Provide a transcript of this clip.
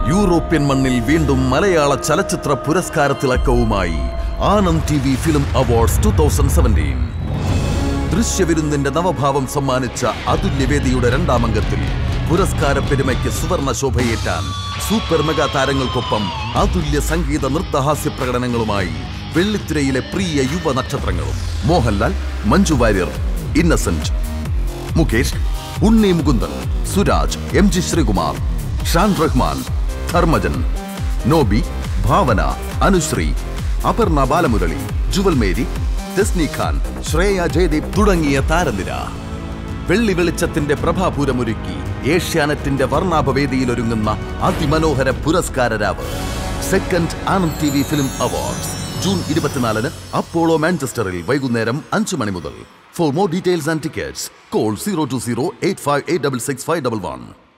European മണ്ണിൽ വീണ്ടും മലയാള ചലച്ചിത്ര പുരസ്കാരത്തിളക്കവുമായി Anand T V film awards two thousand seventeen ദൃശ്യവിരുന്നിന്റെ നവഭാവം സമ്മാനിച്ച അതുല്യവേദിയുടെ രണ്ടാം അംഗത്തിൽ പുരസ്കാര പെരുമയ്ക്ക് സുവർണ ശോഭയേറ്റാൻ സൂപ്പർ മെഗാ താരങ്ങൾക്കൊപ്പം അതുല്യ സംഗീത നൃത്തഹാസ്യ പ്രകടനങ്ങളുമായി വെള്ളിത്തിരയിലെ പ്രിയ യുവ നക്ഷത്രങ്ങളും മോഹൻലാൽ മഞ്ജു വാര്യർ ഇന്നസെന്റ് മുകേഷ് ഉണ്ണി മുകുന്ദൻ സുരാജ് എം ജി ശ്രീകുമാർ ഷാൻ റഹ്മാൻ ധർമ്മജൻ നോബി ഭാവന അനുശ്രീ അപർണ ബാലമുരളി ജുവൽ മേരി തെസ്നി ഖാൻ ശ്രേയ ജയദീപ് തുടങ്ങിയ താരനിര വെള്ളി വെളിച്ചത്തിന്റെ പ്രഭാപൂരമൊരുക്കി ഏഷ്യാനെറ്റിന്റെ വർണ്ണാഭവേദിയിലൊരുങ്ങുന്ന അതിമനോഹര പുരസ്കാര രാവ് second Anand T V film awards June ഇരുപത്തിനാലിന് അപ്പോളോ മാഞ്ചസ്റ്ററിൽ വൈകുന്നേരം അഞ്ചു മണി മുതൽ for more details and tickets call zero two zero eight five eight double six five double one